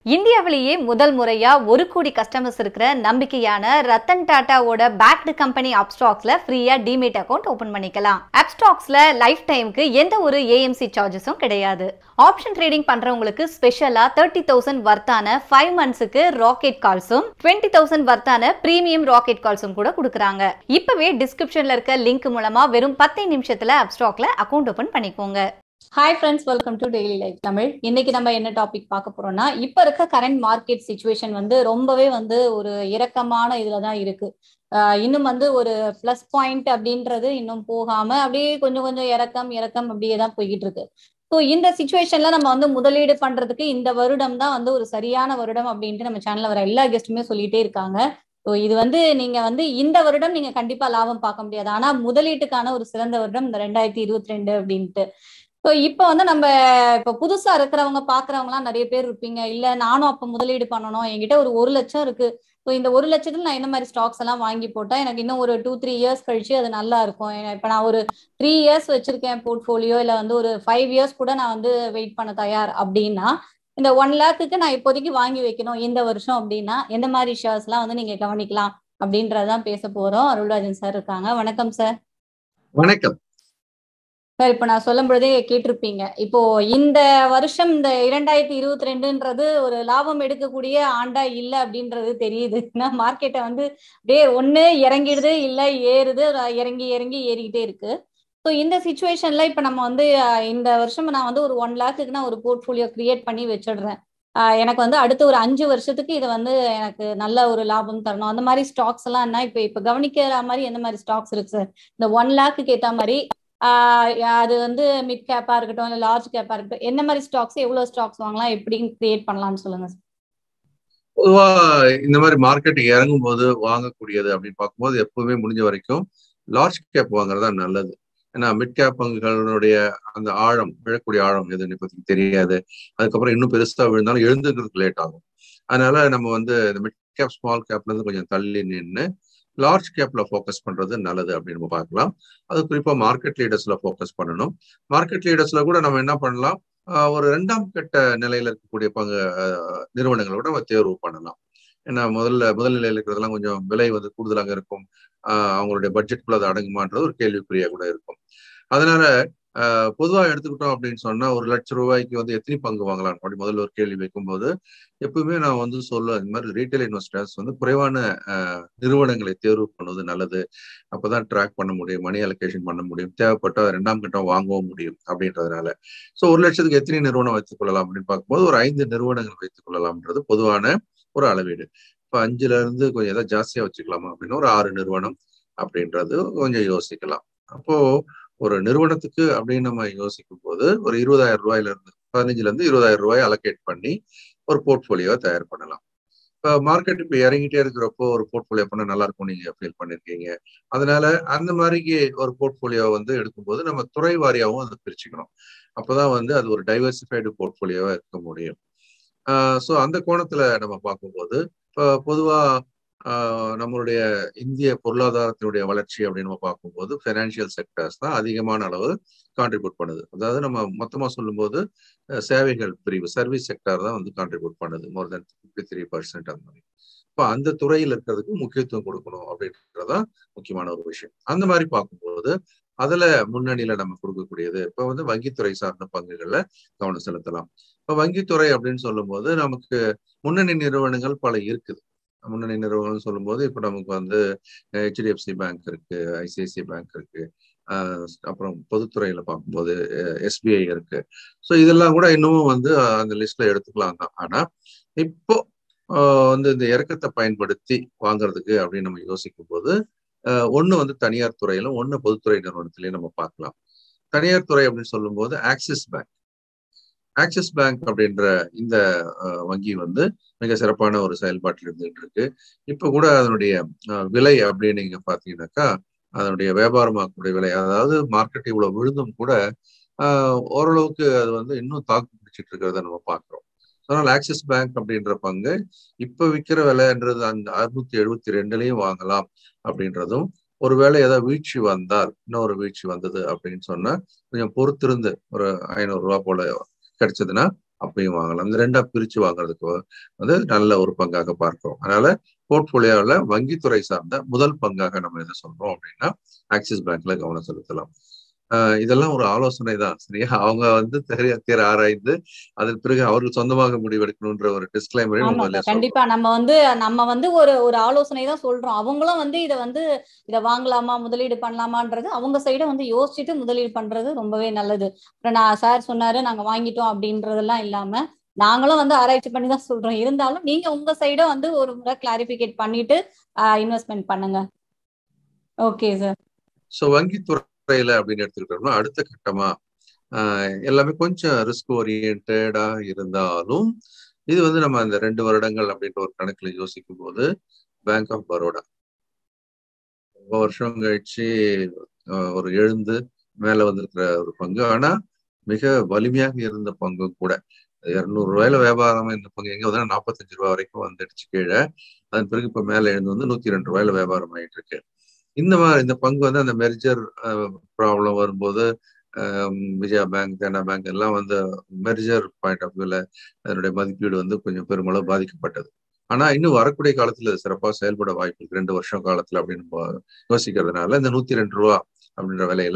இந்தியாவிலேயே முதல் முறையா ஒரு கோடி கஸ்டமர்ஸ் இருக்கிற நம்பிக்கையான ரத்தன் டாட்டாவோட பேக்டு கம்பெனி அப்ஸ்டாக்ஸ்ல ஃப்ரீயா டிமேட் அக்கௌண்ட் ஓபன் பண்ணிக்கலாம் அப்ஸ்டாக்ஸ்ல லைஃப் டைமுக்கு எந்த ஒரு ஏஎம்சி சார்ஜஸும் கிடையாது ஆப்ஷன் ட்ரேடிங் பண்றவங்களுக்கு ஸ்பெஷலா தேர்ட்டி தௌசண்ட் வர்த்தான ஃபைவ் மந்த்ஸுக்கு ராக்கெட் கால்ஸும் டுவெண்ட்டி தௌசண்ட் வர்த்தான பிரீமியம் ராக்கெட் கால்ஸும் கூட கொடுக்குறாங்க இப்பவே டிஸ்கிரிப்ஷன்ல இருக்க லிங்க் மூலமா வெறும் பத்து நிமிஷத்துல அப்ஸ்டாக்ல அக்கௌண்ட் ஓபன் பண்ணிக்கோங்க hi friends welcome to daily life Tamil இன்னைக்கு நம்ம என்ன டாபிக் பார்க்க போறோம்னா இப்ப இருக்க கரண்ட் மார்க்கெட் சுச்சுவேஷன் வந்து ரொம்பவே வந்து ஒரு இறக்கமான இதுல தான் இருக்கு ஆஹ் இன்னும் வந்து ஒரு பிளஸ் பாயிண்ட் அப்படின்றது இன்னும் போகாம அப்படியே கொஞ்சம் கொஞ்சம் இறக்கம் இறக்கம் அப்படியே தான் போய்கிட்டு இருக்கு ஸோ இந்த சுச்சுவேஷன்ல நம்ம வந்து முதலீடு பண்றதுக்கு இந்த வருடம் தான் வந்து ஒரு சரியான வருடம் அப்படின்ட்டு நம்ம சேனல்ல வர எல்லா கெஸ்ட்டுமே சொல்லிட்டே இருக்காங்க ஸோ இது வந்து நீங்க வந்து இந்த வருடம் நீங்க கண்டிப்பா லாபம் பார்க்க முடியாது ஆனா முதலீட்டுக்கான ஒரு சிறந்த வருடம் இந்த ரெண்டாயிரத்தி இருபத்தி ரெண்டு அப்படின்ட்டு ஸோ இப்போ வந்து நம்ம இப்போ புதுசா இருக்கிறவங்க பாக்குறவங்கலாம் நிறைய பேர் இருப்பீங்க இல்ல நானும் அப்ப முதலீடு பண்ணணும் என்கிட்ட ஒரு ஒரு லட்சம் இருக்கு ஸோ இந்த ஒரு லட்சத்துல நான் என்ன மாதிரி ஸ்டாக்ஸ் எல்லாம் வாங்கி போட்டா எனக்கு இன்னும் ஒரு டூ த்ரீ இயர்ஸ் கழிச்சு அது நல்லா இருக்கும் இப்போ நான் ஒரு த்ரீ இயர்ஸ் வச்சிருக்கேன் போர்ட்ஃபோலியோ இல்லை வந்து ஒரு ஃபைவ் இயர்ஸ் கூட நான் வந்து வெயிட் பண்ண தயார் அப்படின்னா இந்த ஒன் லேக்குக்கு நான் இப்போதைக்கு வாங்கி வைக்கணும் இந்த வருஷம் அப்படின்னா எந்த மாதிரி ஷேர்ஸ்லாம் வந்து நீங்க கவனிக்கலாம் அப்படின்றதான் பேச போறோம் அருள்ராஜன் சார் இருக்காங்க வணக்கம் சார் வணக்கம் சார் இப்போ நான் சொல்லும் பொழுதே கேட்டிருப்பீங்க இப்போ இந்த வருஷம் இந்த இரண்டாயிரத்தி இருபத்தி ரெண்டுன்றது ஒரு லாபம் எடுக்கக்கூடிய ஆண்டா இல்லை அப்படின்றது தெரியுது ஏன்னா மார்க்கெட்டை வந்து அப்படியே ஒன்று இறங்கிடுது இல்லை ஏறுது இறங்கி இறங்கி ஏறிக்கிட்டே இருக்கு ஸோ இந்த சுச்சுவேஷன்ல இப்போ நம்ம வந்து இந்த வருஷம் நான் வந்து ஒரு ஒன் லேக்குக்கு நான் ஒரு போர்ட்ஃபோலியோ கிரியேட் பண்ணி வச்சிடுறேன் எனக்கு வந்து அடுத்த ஒரு அஞ்சு வருஷத்துக்கு இது வந்து எனக்கு நல்ல ஒரு லாபம் தரணும் அந்த மாதிரி ஸ்டாக்ஸ் எல்லாம் என்ன இப்போ இப்போ கவனிக்கிற மாதிரி எந்த மாதிரி ஸ்டாக்ஸ் இருக்கு சார் இந்த ஒன் லேக்குக்கு ஏற்ற மாதிரி அது வந்து மிட் கேப்பா இருக்கட்டும் இல்லை லார்ஜ் கேப்பா இருக்கட்டும் என்ன மாதிரி ஸ்டாக்ஸ் எவ்வளவு ஸ்டாக்ஸ் வாங்கலாம் எப்படி கிரியேட் பண்ணலாம்னு சொல்லுங்க பொதுவா இந்த மாதிரி மார்க்கெட் இறங்கும் போது வாங்கக்கூடியது அப்படின்னு பார்க்கும்போது எப்பவுமே முடிஞ்ச வரைக்கும் லார்ஜ் கேப் வாங்குறதா நல்லது ஏன்னா மிட் கேப் பங்குகளுடைய அந்த ஆழம் விழக்கூடிய ஆழம் எதுன்னு பத்தி தெரியாது அதுக்கப்புறம் இன்னும் பெருசா விழுந்தாலும் எழுந்துக்கிறதுக்கு லேட் ஆகும் அதனால நம்ம வந்து இந்த மிட் கேப் ஸ்மால் கேப்ல இருந்து கொஞ்சம் தள்ளி நின்று லார்ஜ் கேப்ல ஃபோக்கஸ் பண்றது நல்லது அப்படின்னு நம்ம பார்க்கலாம் அது குறிப்பா மார்க்கெட் லீடர்ஸ்ல ஃபோக்கஸ் பண்ணணும் மார்க்கெட் லீடர்ஸ்ல கூட நம்ம என்ன பண்ணலாம் ஒரு ரெண்டாம் கட்ட நிலையில இருக்கக்கூடிய பங்கு நிறுவனங்களோட நம்ம தேர்வு பண்ணலாம் ஏன்னா முதல்ல முதல் நிலையில இருக்கிறதெல்லாம் கொஞ்சம் விலை வந்து கூடுதலாக இருக்கும் அவங்களுடைய பட்ஜெட்குள்ள அது அடங்குமான்றது ஒரு கேள்விக்குறியா கூட இருக்கும் அதனால பொதுவாக எடுத்துக்கிட்டோம் அப்படின்னு சொன்னா ஒரு லட்சம் ரூபாய்க்கு வந்து எத்தனை பங்கு வாங்கலாம் அப்படி முதல்ல ஒரு கேள்வி வைக்கும்போது எப்பவுமே நான் வந்து சொல்ல இந்த மாதிரி ரீட்டைல் இன்வெஸ்டர்ஸ் வந்து குறைவான நிறுவனங்களை தேர்வு பண்ணுவது நல்லது அப்பதான் ட்ராக் பண்ண முடியும் மணி அலோகேஷன் பண்ண முடியும் தேவைப்பட்ட ரெண்டாம் கட்டம் வாங்கவும் முடியும் அப்படின்றதுனால ஸோ ஒரு லட்சத்துக்கு எத்தனை நிறுவனம் வைத்துக் கொள்ளலாம் அப்படின்னு பார்க்கும்போது ஒரு ஐந்து நிறுவனங்கள் வைத்துக் கொள்ளலாம்ன்றது பொதுவான ஒரு அளவீடு இப்போ அஞ்சுல இருந்து கொஞ்சம் ஏதாவது ஜாஸ்தியா வச்சுக்கலாமா அப்படின்னு ஒரு ஆறு நிறுவனம் அப்படின்றது கொஞ்சம் யோசிக்கலாம் அப்போ ஒரு நிறுவனத்துக்கு அப்படின்னு நம்ம யோசிக்கும் போது ஒரு இருபதாயிரம் ரூபாயில இருந்து பதினஞ்சுல இருந்து இருபதாயிரம் ரூபாய் அலோகேட் பண்ணி ஒரு போர்ட்போலியோ தயார் பண்ணலாம் இப்போ மார்க்கெட் இப்போ இறங்கிட்டே இருக்கிறப்போ ஒரு போர்ட்போலியோ பண்ண நல்லா இருக்கும் நீங்க ஃபீல் பண்ணிருக்கீங்க அதனால அந்த மாதிரிக்கு ஒரு போர்ட்போலியோ வந்து எடுக்கும்போது நம்ம துறை வாரியாகவும் அதை பிரிச்சுக்கணும் அப்போதான் வந்து அது ஒரு டைவர்சிஃபைடு போர்ட்போலியோவா இருக்க முடியும் ஸோ அந்த கோணத்துல நம்ம பார்க்கும்போது இப்போ பொதுவா நம்மளுடைய இந்திய பொருளாதாரத்தினுடைய வளர்ச்சி அப்படின்னு நம்ம பார்க்கும்போது ஃபைனான்சியல் செக்டர்ஸ் தான் அதிகமான அளவு கான்ட்ரிபியூட் பண்ணுது அதாவது நம்ம மொத்தமா சொல்லும்போது சேவைகள் பிரிவு சர்வீஸ் செக்டர் தான் வந்து கான்ட்ரிபியூட் பண்ணுது more than fifty three percent அந்த மாதிரி இப்போ அந்த துறையில் இருக்கிறதுக்கு முக்கியத்துவம் கொடுக்கணும் அப்படின்றதான் முக்கியமான ஒரு விஷயம் அந்த மாதிரி பார்க்கும்போது அதுல முன்னணியில நம்ம கொடுக்கக்கூடியது இப்போ வந்து வங்கித்துறை சார்ந்த பங்குகள்ல கவனம் செலுத்தலாம் இப்போ வங்கித்துறை அப்படின்னு சொல்லும்போது நமக்கு முன்னணி நிறுவனங்கள் பல இருக்குது முன்னணி நிறுவனம் சொல்லும்போது இப்போ நமக்கு வந்து ஹெச்டிஎஃப்சி பேங்க் இருக்கு ஐசிஐசிஐ பேங்க் இருக்கு அப்புறம் பொதுத்துறையில பார்க்கும்போது எஸ்பிஐ இருக்கு ஸோ இதெல்லாம் கூட இன்னமும் வந்து அந்த லிஸ்ட்ல எடுத்துக்கலாம் தான் ஆனா இப்போ வந்து இந்த இறக்கத்தை பயன்படுத்தி வாங்குறதுக்கு அப்படின்னு நம்ம யோசிக்கும் போது ஒன்று வந்து தனியார் துறையிலும் ஒன்று பொதுத்துறை நிறுவனத்திலையும் நம்ம பார்க்கலாம் தனியார் துறை அப்படின்னு சொல்லும்போது ஆக்சிஸ் பேங்க் ஆக்சிஸ் பேங்க் அப்படின்ற இந்த வங்கி வந்து மிக சிறப்பான ஒரு செயல்பாட்டில் இருந்துகிட்டு இருக்கு இப்ப கூட அதனுடைய விலை அப்படின்னு நீங்க பாத்தீங்கன்னாக்கா அதனுடைய வியாபாரமாக்கக்கூடிய விலை அதாவது மார்க்கெட் இவ்வளவு விழுந்தும் கூட ஓரளவுக்கு அது வந்து இன்னும் தாக்கு பிடிச்சிட்டு இருக்கிறத நம்ம பாக்குறோம் அதனால ஆக்சிஸ் பேங்க் அப்படின்ற பங்கு இப்ப விற்கிற விலைன்றது அந்த அறுநூத்தி எழுபத்தி ரெண்டுலயும் வாங்கலாம் அப்படின்றதும் ஒருவேளை ஏதாவது வீழ்ச்சி வந்தால் இன்னொரு வீழ்ச்சி வந்தது அப்படின்னு சொன்னா கொஞ்சம் பொறுத்திருந்து ஒரு ஐநூறு ரூபா போல கிடைச்சதுன்னா அப்பயும் வாங்கலாம் இந்த ரெண்டா பிரிச்சு வாங்குறதுக்கு வந்து நல்ல ஒரு பங்காக பார்க்கிறோம் அதனால போர்ட்போலியோவில் வங்கித்துறை சார்ந்த முதல் பங்காக நம்ம எதை சொல்றோம் அப்படின்னா ஆக்சிஸ் பேங்க்ல கவனம் செலுத்தலாம் இதெல்லாம் ஒரு ஆலோசனை தான் சரியா அவங்க வந்து தெரிய தேர ஆராய்ந்து அதன் பிறகு அவர்கள் சொந்தமாக முடிவெடுக்கணும்ன்ற ஒரு டிஸ்கிளைமரையும் கண்டிப்பா நம்ம வந்து நம்ம வந்து ஒரு ஒரு ஆலோசனை தான் சொல்றோம் அவங்களும் வந்து இதை வந்து இதை வாங்கலாமா முதலீடு பண்ணலாமான்றது அவங்க சைட வந்து யோசிச்சுட்டு முதலீடு பண்றது ரொம்பவே நல்லது அப்புறம் நான் சார் சொன்னாரு நாங்க வாங்கிட்டோம் அப்படின்றதெல்லாம் இல்லாம நாங்களும் வந்து ஆராய்ச்சி பண்ணி தான் சொல்றோம் இருந்தாலும் நீங்க உங்க சைட வந்து ஒரு முறை கிளாரிபிகேட் பண்ணிட்டு இன்வெஸ்ட்மெண்ட் பண்ணுங்க ஓகே சார் ஸோ வங்கித்துறையில அப்படின்னு எடுத்துக்கிட்டோம்னா அடுத்த கட்டமா எல்லாமே கொஞ்சம் ரிஸ்க் ஓரியன்டா இருந்தாலும் இது வந்து நம்ம அந்த ரெண்டு வருடங்கள் அப்படின்ற ஒரு கணக்குல யோசிக்கும் போது பேங்க் ஆஃப் பரோடா ரொம்ப வருஷம் கழிச்சு ஒரு எழுந்து மேல வந்திருக்கிற ஒரு பங்கு ஆனா மிக வலிமையாக இருந்த பங்கும் கூட இருநூறு ரூபாயில வியாபாரம் இந்த பங்கு எங்க வந்து நாற்பத்தஞ்சு ரூபாய் வரைக்கும் வந்துடுச்சு கீழே அதன் பிறகு இப்ப மேல எழுந்து வந்து நூத்தி ரெண்டு ரூபாயில வியாபாரம் ஆயிட்டு இருக்கு இந்த மாதிரி இந்த பங்கு வந்து அந்த மெர்ஜர் ப்ராப்ளம் வரும்போது விஜயா பேங்க் தேனா பேங்க் எல்லாம் வந்து மெர்ஜர் பாயிண்ட் ஆஃப் வியூல அதனுடைய மதிப்பீடு வந்து கொஞ்சம் பெருமளவு பாதிக்கப்பட்டது ஆனா இன்னும் வரக்கூடிய காலத்துல சிறப்பாக செயல்பட வாய்ப்பு இருக்கு ரெண்டு வருஷம் காலத்துல அப்படின்னு யோசிக்கிறதுனால இந்த நூத்தி ரெண்டு ரூபா அப்படின்ற விலையில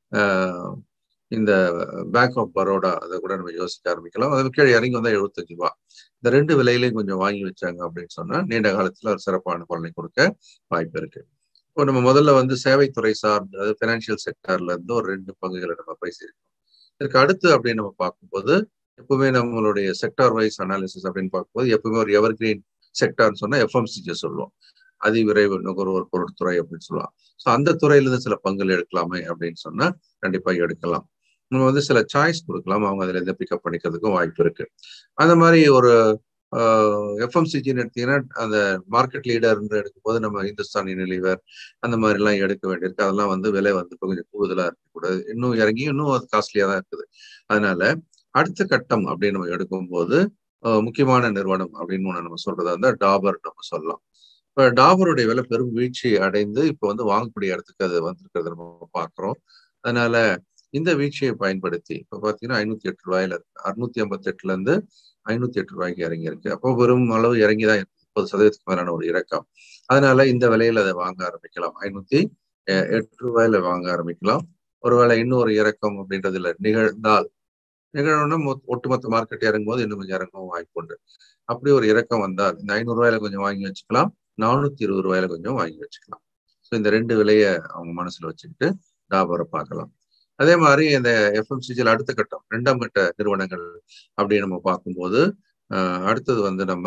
இந்த பேங்க் ஆஃப் பரோடா அதை கூட நம்ம யோசிக்க ஆரம்பிக்கலாம் அது கீழே இறங்கி வந்தா எழுபத்தஞ்சு ரூபா இந்த ரெண்டு விலையிலையும் கொஞ்சம் வாங்கி வச்சாங்க அப்படின்னு சொன்னா நீண்ட காலத்துல ஒரு சிறப்பான பலனை கொடுக்க வாய்ப்பு இருக்கு இப்போ நம்ம முதல்ல வந்து சேவைத்துறை சார்ந்து அதாவது பினான்சியல் செக்டர்ல இருந்து ஒரு ரெண்டு பங்குகளை நம்ம பேசியிருக்கோம் இதற்கு அடுத்து அப்படின்னு நம்ம பார்க்கும்போது எப்பவுமே நம்மளுடைய செக்டார் வைஸ் அனாலிசிஸ் அப்படின்னு பார்க்கும்போது எப்பவுமே ஒரு எவர் கிரீன் செக்டார்னு சொன்னா எஃப்எம்சிஜி சொல்லுவோம் அதி விரைவு நுகர்வோர் பொருட்துறை அப்படின்னு சொல்லலாம் ஸோ அந்த துறையிலிருந்து சில பங்குகள் எடுக்கலாமே அப்படின்னு சொன்னா கண்டிப்பா எடுக்கலாம் நம்ம வந்து சில சாய்ஸ் கொடுக்கலாம் அவங்க அதுல இருந்து பிக்கப் பண்ணிக்கிறதுக்கும் வாய்ப்பு இருக்கு அந்த மாதிரி ஒரு எஃப்எம்சிஜின்னு எடுத்தீங்கன்னா அந்த மார்க்கெட் லீடர்னு எடுக்கும்போது நம்ம இந்துஸ்தான் யூனிலிவர் அந்த மாதிரி எல்லாம் எடுக்க வேண்டியிருக்கு அதெல்லாம் வந்து விலை வந்து இப்போ கொஞ்சம் கூடுதலா இருக்கக்கூடாது இன்னும் இறங்கி இன்னும் அது காஸ்ட்லியா தான் இருக்குது அதனால அடுத்த கட்டம் அப்படின்னு நம்ம எடுக்கும்போது முக்கியமான நிறுவனம் அப்படின்னு ஒன்று நம்ம சொல்றதா இருந்தால் டாபர் நம்ம சொல்லலாம் இப்போ டாபருடைய விலை பெரும் வீழ்ச்சி அடைந்து இப்போ வந்து வாங்கக்கூடிய இடத்துக்கு அது வந்திருக்கிறத நம்ம பார்க்குறோம் அதனால இந்த வீழ்ச்சியை பயன்படுத்தி இப்போ பார்த்தீங்கன்னா ஐநூத்தி எட்டு ரூபாயில இருக்கு அறுநூத்தி ஐம்பத்தி எட்டுல இருந்து ஐநூத்தி எட்டு ரூபாய்க்கு இறங்கி இருக்கு அப்போ வெறும் அளவு இறங்கி தான் முப்பது சதவீதத்துக்கு மேலான ஒரு இறக்கம் அதனால இந்த விலையில அதை வாங்க ஆரம்பிக்கலாம் ஐநூத்தி எட்டு ரூபாயில வாங்க ஆரம்பிக்கலாம் ஒருவேளை இன்னொரு இறக்கம் அப்படின்றதுல நிகழ்ந்தால் நிகழணும்னா ஒட்டுமொத்த மார்க்கெட் இறங்கும் போது இன்னும் கொஞ்சம் இறங்கவும் வாய்ப்பு உண்டு அப்படி ஒரு இறக்கம் வந்தால் இந்த ஐநூறு ரூபாயில கொஞ்சம் வாங்கி வச்சுக்கலாம் நானூத்தி இருபது ரூபாயில கொஞ்சம் வாங்கி வச்சுக்கலாம் ஸோ இந்த ரெண்டு விலைய அவங்க மனசுல வச்சுக்கிட்டு டாபரை பார்க்கலாம் அதே மாதிரி இந்த எஃப்எம்சிஜியில் அடுத்த கட்டம் ரெண்டாம் கட்ட நிறுவனங்கள் அப்படின்னு நம்ம பார்க்கும்போது அடுத்தது வந்து நம்ம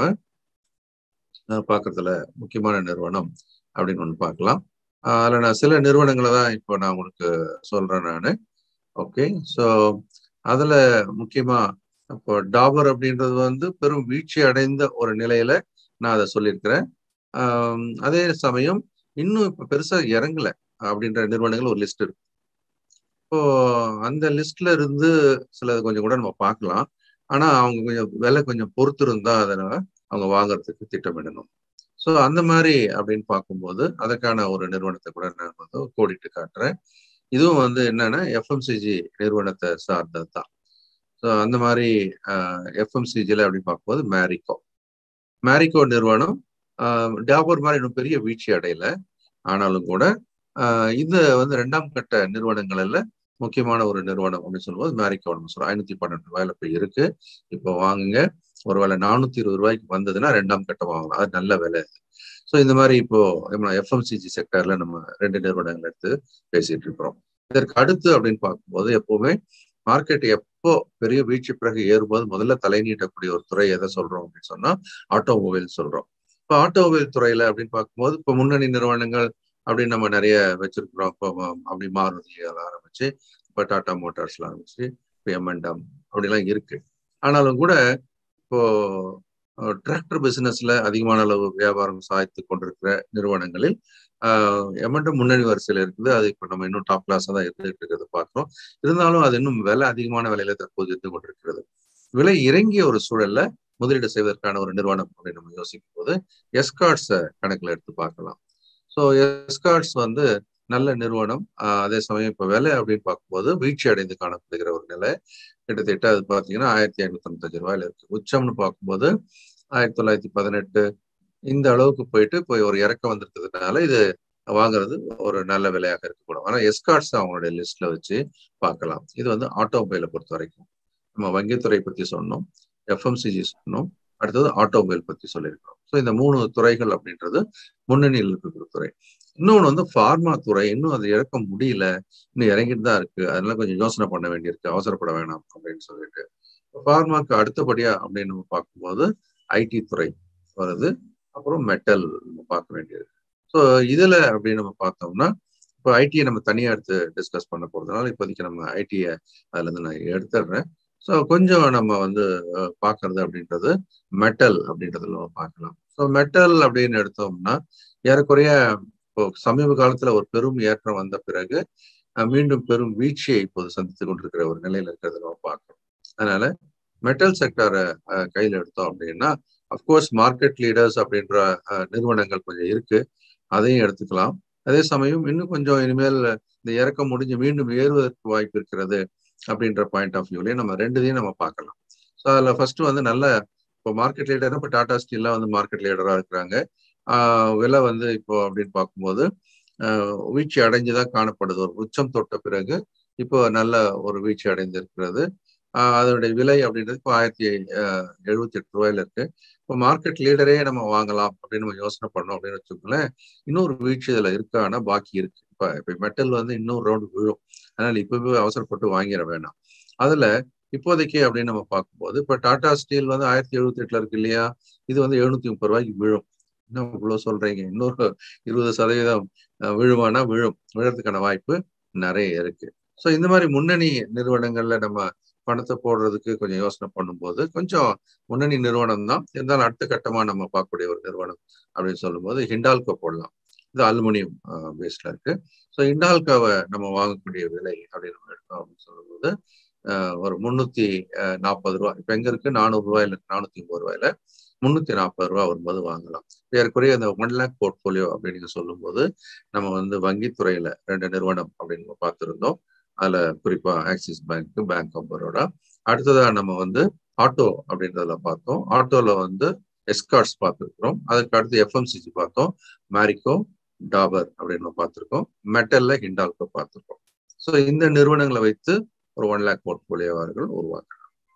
பார்க்கறதுல முக்கியமான நிறுவனம் அப்படின்னு ஒன்று பார்க்கலாம் அதில் நான் சில நிறுவனங்களை தான் இப்போ நான் உங்களுக்கு சொல்றேன் நான் ஓகே ஸோ அதில் முக்கியமா இப்போ டாபர் அப்படின்றது வந்து பெரும் வீழ்ச்சி அடைந்த ஒரு நிலையில நான் அதை சொல்லியிருக்கிறேன் அதே சமயம் இன்னும் இப்போ பெருசா இறங்கல அப்படின்ற நிறுவனங்கள் ஒரு லிஸ்ட் இருக்கு இப்போ அந்த லிஸ்ட்ல இருந்து சிலது கொஞ்சம் கூட நம்ம பார்க்கலாம் ஆனா அவங்க கொஞ்சம் விலை கொஞ்சம் பொறுத்து இருந்தா அதனால அவங்க வாங்குறதுக்கு திட்டமிடணும் ஸோ அந்த மாதிரி அப்படின்னு பார்க்கும்போது அதற்கான ஒரு நிறுவனத்தை கூட நான் வந்து கோடிட்டு காட்டுறேன் இதுவும் வந்து என்னன்னா எஃப்எம்சிஜி நிறுவனத்தை சார்ந்தது தான் ஸோ அந்த மாதிரி எஃப்எம்சிஜியில் அப்படின்னு பார்க்கும்போது மேரிகோ மேரிகோ நிறுவனம் டாபர் மாதிரி இன்னும் பெரிய வீழ்ச்சி அடையல ஆனாலும் கூட இது வந்து ரெண்டாம் கட்ட நிறுவனங்கள்ல முக்கியமான ஒரு நிறுவனம் அப்படின்னு சொல்லும்போது மேரிக்கோ நம்ம சொல்றோம் ஐநூத்தி பன்னெண்டு ரூபாயில போய் இருக்கு இப்போ வாங்குங்க ஒருவேளை நானூத்தி இருபது ரூபாய்க்கு வந்ததுன்னா ரெண்டாம் கட்டம் வாங்கலாம் அது நல்ல விலை ஸோ இந்த மாதிரி இப்போ எஃப்எம்சிஜி செக்டர்ல நம்ம ரெண்டு நிறுவனங்கள் எடுத்து பேசிட்டு இருக்கிறோம் இதற்கு அடுத்து அப்படின்னு பார்க்கும்போது எப்பவுமே மார்க்கெட் எப்போ பெரிய வீழ்ச்சி பிறகு ஏறும்போது முதல்ல தலை நீட்டக்கூடிய ஒரு துறை எதை சொல்றோம் அப்படின்னு சொன்னா ஆட்டோமொபைல் சொல்றோம் இப்போ ஆட்டோமொபைல் துறையில அப்படின்னு பார்க்கும்போது இப்போ முன்னணி நிறுவனங்கள் அப்படின்னு நம்ம நிறைய வச்சிருக்கிறோம் இப்போ அப்படி மாருதி ஆரம்பிச்சு இப்போ டாடா மோட்டார்ஸ்ல ஆரம்பிச்சு இப்போ எம்என்டம் அப்படிலாம் இருக்கு ஆனாலும் கூட இப்போ டிராக்டர் பிசினஸ்ல அதிகமான அளவு வியாபாரம் சாய்த்து கொண்டிருக்கிற நிறுவனங்களில் எம்என்டம் முன்னணி வரிசையில் இருக்குது அது இப்போ நம்ம இன்னும் டாப் கிளாஸாக தான் இருந்துட்டு இருக்கிறத பார்க்குறோம் இருந்தாலும் அது இன்னும் விலை அதிகமான விலையில தற்போது இருந்து கொண்டிருக்கிறது விலை இறங்கிய ஒரு சூழல்ல முதலீடு செய்வதற்கான ஒரு நிறுவனம் அப்படின்னு நம்ம யோசிக்கும் போது எஸ்கார்ட்ஸை கணக்கில் எடுத்து பார்க்கலாம் ஸோ எஸ்கார்ட்ஸ் வந்து நல்ல நிறுவனம் அதே சமயம் இப்போ விலை அப்படின்னு பார்க்கும்போது வீழ்ச்சி அடைந்து காணப்படுகிற ஒரு நிலை கிட்டத்தட்ட அது பார்த்தீங்கன்னா ஆயிரத்தி ஐநூத்தி தொண்ணூத்தஞ்சு ரூபாயில இருக்கு உச்சம்னு பார்க்கும்போது ஆயிரத்தி தொள்ளாயிரத்தி பதினெட்டு இந்த அளவுக்கு போயிட்டு போய் ஒரு இறக்கம் வந்திருக்கிறதுனால இது வாங்குறது ஒரு நல்ல விலையாக இருக்கக்கூடும் ஆனால் எஸ்கார்ட்ஸ் அவங்களுடைய லிஸ்ட்ல வச்சு பார்க்கலாம் இது வந்து ஆட்டோமொபைலை பொறுத்த வரைக்கும் நம்ம வங்கித்துறை பத்தி சொன்னோம் எஃப்எம்சிஜி சொன்னோம் அடுத்தது ஆட்டோமொபைல் பத்தி சொல்லியிருக்கிறோம் ஸோ இந்த மூணு துறைகள் அப்படின்றது முன்னணியில் இருக்கிற துறை இன்னொன்று வந்து ஃபார்மா துறை இன்னும் அது இறக்க முடியல இன்னும் இறங்கிட்டு தான் இருக்கு அதனால கொஞ்சம் யோசனை பண்ண வேண்டியிருக்கு அவசரப்பட வேணாம் அப்படின்னு சொல்லிட்டு ஃபார்மாக்கு அடுத்தபடியா அப்படின்னு நம்ம பார்க்கும்போது ஐடி துறை வருது அப்புறம் மெட்டல் நம்ம பார்க்க வேண்டியது ஸோ இதுல அப்படின்னு நம்ம பார்த்தோம்னா இப்போ ஐடியை நம்ம தனியாக எடுத்து டிஸ்கஸ் பண்ண போறதுனால இப்போதைக்கு நம்ம ஐடியை அதுல இருந்து நான் எடுத்துடுறேன் ஸோ கொஞ்சம் நம்ம வந்து பார்க்கறது அப்படின்றது மெட்டல் அப்படின்றதுல நம்ம பார்க்கலாம் ஸோ மெட்டல் அப்படின்னு எடுத்தோம்னா ஏறக்குறைய இப்போ சமீப காலத்துல ஒரு பெரும் ஏற்றம் வந்த பிறகு மீண்டும் பெரும் வீழ்ச்சியை இப்போது சந்தித்து கொண்டிருக்கிற ஒரு நிலையில இருக்கிறத நம்ம பார்க்கணும் அதனால மெட்டல் செக்டரை கையில் எடுத்தோம் அப்படின்னா அஃப்கோர்ஸ் மார்க்கெட் லீடர்ஸ் அப்படின்ற நிறுவனங்கள் கொஞ்சம் இருக்கு அதையும் எடுத்துக்கலாம் அதே சமயம் இன்னும் கொஞ்சம் இனிமேல் இந்த இறக்கம் முடிஞ்சு மீண்டும் ஏறுவதற்கு வாய்ப்பு இருக்கிறது அப்படின்ற பாயிண்ட் ஆஃப் வியூலயே நம்ம ரெண்டுதையும் நம்ம பார்க்கலாம் ஸோ அதில் ஃபர்ஸ்ட் வந்து நல்ல இப்போ மார்க்கெட் லீடர் இப்போ டாடா ஸ்டீல்லாம் வந்து மார்க்கெட் லீடராக இருக்கிறாங்க விலை வந்து இப்போ அப்படின்னு பார்க்கும்போது வீழ்ச்சி அடைஞ்சுதான் காணப்படுது ஒரு உச்சம் தொட்ட பிறகு இப்போ நல்ல ஒரு வீழ்ச்சி அடைந்திருக்கிறது அதனுடைய விலை அப்படின்றது இப்போ ஆயிரத்தி எழுபத்தி எட்டு ரூபாயில இருக்கு இப்போ மார்க்கெட் லீடரே நம்ம வாங்கலாம் அப்படின்னு நம்ம யோசனை பண்ணோம் அப்படின்னு வச்சுக்கோங்களேன் இன்னொரு வீழ்ச்சி இதுல இருக்கானா பாக்கி இருக்கு இப்ப இப்ப மெட்டல் வந்து இன்னொரு ரவுண்டு விழும் அதனால இப்பவே அவசரப்பட்டு வாங்கிட வேணாம் அதுல இப்போதைக்கு அப்படின்னு நம்ம பார்க்கும்போது இப்ப டாடா ஸ்டீல் வந்து ஆயிரத்தி எழுபத்தி எட்டுல இருக்கு இல்லையா இது வந்து எழுநூத்தி முப்பது ரூபாய்க்கு விழும் என்ன இவ்வளவு சொல்றீங்க இன்னொரு இருபது சதவீதம் விழுமானா விழும் விழுறதுக்கான வாய்ப்பு நிறைய இருக்கு ஸோ இந்த மாதிரி முன்னணி நிறுவனங்கள்ல நம்ம பணத்தை போடுறதுக்கு கொஞ்சம் யோசனை பண்ணும்போது கொஞ்சம் முன்னணி நிறுவனம் தான் இருந்தாலும் அடுத்த கட்டமா நம்ம பார்க்கக்கூடிய ஒரு நிறுவனம் அப்படின்னு சொல்லும்போது ஹிண்டால்கோ போடலாம் இது அலுமினியம் பேஸ்ட்ல இருக்கு ஸோ ஹிண்டால்கோவை நம்ம வாங்கக்கூடிய விலை அப்படின்னு நம்ம எடுத்தோம் அப்படின்னு சொல்லும்போது ஒரு முன்னூத்தி நாற்பது ரூபா இப்போ எங்க இருக்கு நானூறு ரூபாயில நானூத்தி ஐம்பது ரூபாயில முன்னூத்தி நாற்பது ரூபா வரும்போது வாங்கலாம் ஏற்குறைய அந்த ஒன் லேக் போர்ட்போலியோ அப்படின்னு சொல்லும்போது நம்ம வந்து வங்கித்துறையில ரெண்டு நிறுவனம் அப்படின்னு பார்த்துருந்தோம் அதுல குறிப்பா Axis bank bank of Baroda அடுத்ததா நம்ம வந்து ஆட்டோ அப்படின்றதுல பார்த்தோம் ஆட்டோல வந்து எஸ்கார்ட்ஸ் பார்த்துருக்கிறோம் அதுக்கு அடுத்து எஃப்எம்சிஜி பார்த்தோம் மேரிகோ டாபர் அப்படின்னு பார்த்துருக்கோம் மெட்டல்ல ஹிண்டால்கோ பார்த்துருக்கோம் ஸோ இந்த நிறுவனங்களை வைத்து ஒரு ஒன் லேக் போர்ட்போலியோ அவர்கள் உருவாக்குறாங்க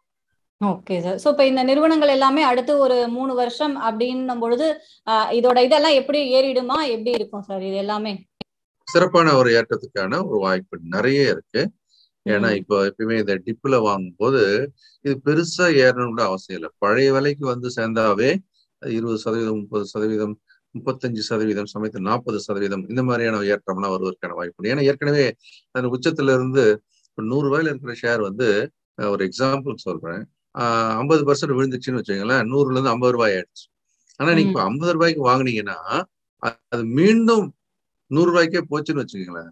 ஓகே சார் ஸோ இப்போ இந்த நிறுவனங்கள் எல்லாமே அடுத்து ஒரு மூணு வருஷம் அப்படின்னும் பொழுது இதோட இதெல்லாம் எப்படி ஏறிடுமா எப்படி இருக்கும் சார் இது எல்லாமே சிறப்பான ஒரு ஏற்றத்துக்கான ஒரு வாய்ப்பு நிறைய இருக்கு ஏன்னா இப்போ எப்பயுமே இந்த டிப்ல வாங்கும்போது இது பெருசா ஏறணும்னு அவசியம் இல்லை பழைய விலைக்கு வந்து சேர்ந்தாவே இருபது சதவீதம் முப்பது சதவீதம் முப்பத்தஞ்சு சதவீதம் சமயத்து நாற்பது சதவீதம் இந்த மாதிரியான ஏற்றம்லாம் வருவதற்கான வாய்ப்பு ஏன்னா ஏற்கனவே அந்த உச்சத்துல இருந்து நூறு ரூபாயில இருக்கிற ஷேர் வந்து ஒரு எக்ஸாம்பிள் சொல்றேன் ஐம்பது பர்சன்ட் விழுந்துச்சுன்னு வச்சுக்கோங்களேன் நூறுல இருந்து ஐம்பது ரூபாய் ஆயிடுச்சு ஆனா நீங்க இப்போ ஐம்பது ரூபாய்க்கு வாங்கினீங்கன்னா அது மீண்டும் நூறு ரூபாய்க்கே போச்சுன்னு வச்சுக்கோங்களேன்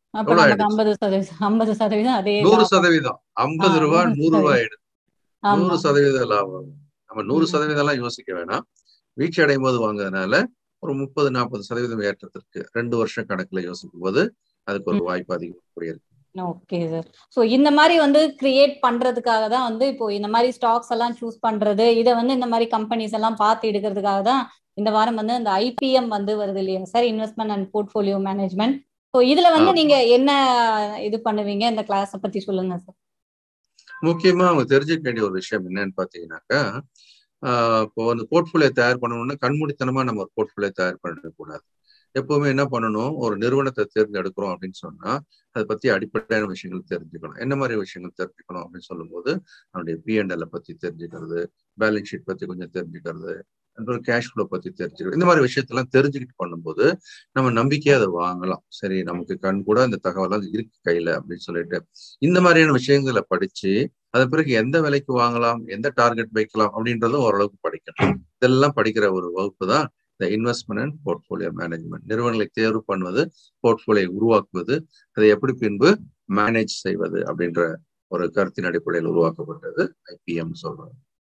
நூறு சதவீதம் ஐம்பது ரூபாய் நூறு ரூபாய் ஆயிடுது நூறு சதவீத லாபம் நம்ம நூறு சதவீதம் எல்லாம் யோசிக்க வேணாம் வீழ்ச்சி அடையும் போது வாங்குறதுனால ஒரு முப்பது நாற்பது சதவீதம் ஏற்றத்திற்கு ரெண்டு வருஷம் கணக்குல யோசிக்கும் போது அதுக்கு ஒரு வாய்ப்பு அதிகமாக இருக்கு ஓகே சார் ஸோ இந்த மாதிரி வந்து கிரியேட் பண்றதுக்காக தான் வந்து இப்போ இந்த மாதிரி ஸ்டாக்ஸ் எல்லாம் சூஸ் பண்றது இதை வந்து இந்த மாதிரி கம்பெனிஸ் எல்லாம் பார்த்து எடுக்கிறதுக்காக தான் இந்த வாரம் வந்து இந்த ஐபிஎம் வந்து வருது இல்லையா sir investment and portfolio management so இதுல வந்து நீங்க என்ன இது பண்ணுவீங்க இந்த கிளாஸை பத்தி சொல்லுங்க சார் முக்கியமா அவங்க தெரிஞ்சுக்க வேண்டிய ஒரு விஷயம் என்னன்னு பாத்தீங்கன்னாக்கா இப்போ அந்த போர்ட்ஃபோலியோ தயார் பண்ணணும்னா கண்மூடித்தனமா நம்ம ஒரு போர்ட்ஃபோலியோ தயார் பண்ணக்கூடாது எப்பவுமே என்ன பண்ணணும் ஒரு நிறுவனத்தை தேர்ந்தெடுக்கிறோம் அப்படின்னு சொன்னா அதை பத்தி அடிப்படையான விஷயங்கள் தெரிஞ்சுக்கணும் என்ன மாதிரி விஷயங்கள் தெரிஞ்சுக்கணும் அப்படின்னு சொல்லும்போது நம்முடைய பிஎன்எல்ல பத்தி தெரிஞ்சுக்கிறது பேலன்ஸ் ஷீட் பத்தி கொஞ்சம் தெரிஞ்சுக்கிறது அப்புறம் கேஷ் ஃப்ளோ பத்தி தெரிஞ்சுக்கணும் இந்த மாதிரி விஷயத்தெல்லாம் தெரிஞ்சுக்கிட்டு பண்ணும்போது நம்ம நம்பிக்கையா அதை வாங்கலாம் சரி நமக்கு கண் கூட இந்த தகவலாம் இருக்கு கையில அப்படின்னு சொல்லிட்டு இந்த மாதிரியான விஷயங்களை படிச்சு அதன் பிறகு எந்த விலைக்கு வாங்கலாம் எந்த டார்கெட் வைக்கலாம் அப்படின்றதும் ஓரளவுக்கு படிக்கணும் இதெல்லாம் படிக்கிற ஒரு வகுப்பு தான் இந்த இன்வெஸ்ட்மெண்ட் அண்ட் போர்ட்ஃபோலியோ மேனேஜ்மெண்ட் நிறுவனங்களை தேர்வு பண்ணுவது போர்ட்ஃபோலியோ உருவாக்குவது அதை எப்படி பின்பு மேனேஜ் செய்வது அப்படின்ற ஒரு கருத்தின் அடிப்படையில் உருவாக்கப்பட்டது ஐபிஎம் சொல்றாங்க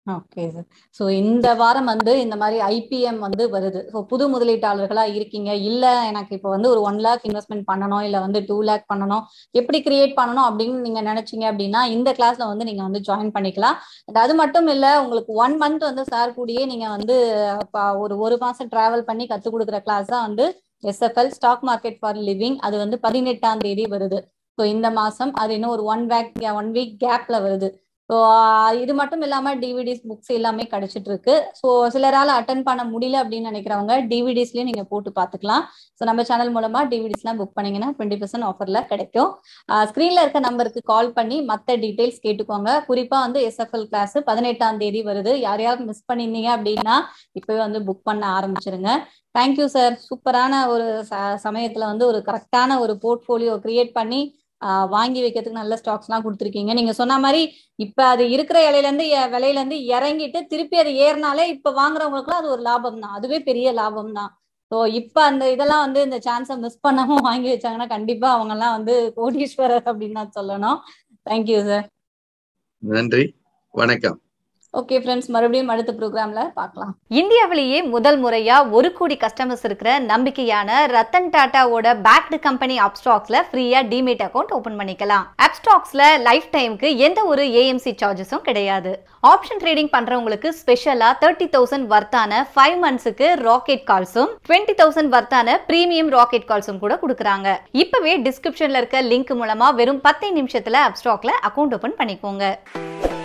ஓகே சார் ஸோ இந்த வாரம் வந்து இந்த மாதிரி ஐபிஎம் வந்து வருது ஸோ புது முதலீட்டாளர்களா இருக்கீங்க இல்ல எனக்கு இப்போ வந்து ஒரு ஒன் லேக் இன்வெஸ்ட்மெண்ட் பண்ணணும் இல்ல வந்து டூ லேக் பண்ணணும் எப்படி கிரியேட் பண்ணணும் அப்படின்னு நீங்க நினைச்சீங்க அப்படின்னா இந்த கிளாஸ்ல வந்து நீங்க வந்து ஜாயின் பண்ணிக்கலாம் And அது மட்டும் இல்ல உங்களுக்கு ஒன் மந்த் வந்து சார் கூடயே நீங்க வந்து ப- ஒரு ஒரு மாசம் டிராவல் பண்ணி கத்துக் கொடுக்குற கிளாஸ் தான் வந்து SFL stock market for living அது வந்து பதினெட்டாம் தேதி வருது ஸோ இந்த மாசம் அது இன்னும் ஒரு ஒன் வேக் ஒன் வீக் கேப்ல வருது ஸோ இது மட்டும் இல்லாம டிவிடிஸ் புக்ஸ் எல்லாமே கிடைச்சிட்டு இருக்கு ஸோ சிலரால அட்டன் பண்ண முடியல அப்படின்னு நினைக்கிறவங்க டிவிடிஸ்லயும் நீங்க போட்டு பார்த்துக்கலாம் ஸோ நம்ம சேனல் மூலமா டிவிடிஸ்லாம் புக் பண்ணீங்கன்னா டுவெண்ட்டி பர்சன்ட் ஆஃபர்ல கிடைக்கும் ஸ்க்ரீன்ல இருக்க நம்பருக்கு கால் பண்ணி மற்ற டீடைல்ஸ் கேட்டுக்கோங்க குறிப்பா வந்து எஸ்எஃப்எல் கிளாஸ் பதினெட்டாம் தேதி வருது யார் யார் மிஸ் பண்ணியிருந்தீங்க அப்படின்னா இப்பவே வந்து புக் பண்ண ஆரம்பிச்சிருங்க தேங்க்யூ சார் சூப்பரான ஒரு ச- சமயத்துல வந்து ஒரு கரெக்டான ஒரு போர்ட்ஃபோலியோ கிரியேட் பண்ணி ஆஹ் வாங்கி வைக்கிறதுக்கு நல்ல ஸ்டாக்ஸ் எல்லாம் கொடுத்துருக்கீங்க நீங்க சொன்ன மாதிரி இப்ப அது இருக்கிற இலையில இருந்து எ- விலையில இருந்து இறங்கிட்டு திருப்பி அது ஏறினாலே இப்ப வாங்குறவங்களுக்குலாம் அது ஒரு லாபம் தான் அதுவே பெரிய லாபம் தான் ஸோ இப்ப அந்த இதெல்லாம் வந்து இந்த சான்ஸை மிஸ் பண்ணாம வாங்கி வச்சாங்கன்னா கண்டிப்பா அவங்க எல்லாம் வந்து கோடீஸ்வரர் அப்படின்னு தான் சொல்லணும் தேங்க்யூ சார் நன்றி வணக்கம் ஓகே ஃப்ரெண்ட்ஸ் மறுபடியும் அடுத்த ப்ரோக்ராம்ல பார்க்கலாம் இந்தியாவிலேயே முதல் முறையா ஒரு கோடி கஸ்டமர்ஸ் இருக்கிற நம்பிக்கையான ரத்தன் டாட்டாவோட பேக்டு கம்பெனி அப்ஸ்டாக்ஸ்ல ஃப்ரீயா டிமேட் அக்கௌண்ட் ஓபன் பண்ணிக்கலாம் அப்ஸ்டாக்ஸ்ல லைஃப் டைம்க்கு எந்த ஒரு ஏஎம்சி சார்ஜஸும் கிடையாது ஆப்ஷன் ட்ரேடிங் பண்றவங்களுக்கு ஸ்பெஷலா தேர்ட்டி தௌசண்ட் வர்த்தான ஃபைவ் மந்த்ஸுக்கு ராக்கெட் கால்ஸும் டுவெண்ட்டி தௌசண்ட் வர்த்தான பிரீமியம் ராக்கெட் கால்ஸும் கூட கொடுக்குறாங்க இப்பவே டிஸ்கிரிப்ஷன்ல இருக்க லிங்க் மூலமா வெறும் பத்தே நிமிஷத்துல அப்ஸ்டாக்ல அக்கௌண்ட் ஓபன் பண்ணிக்கோங்க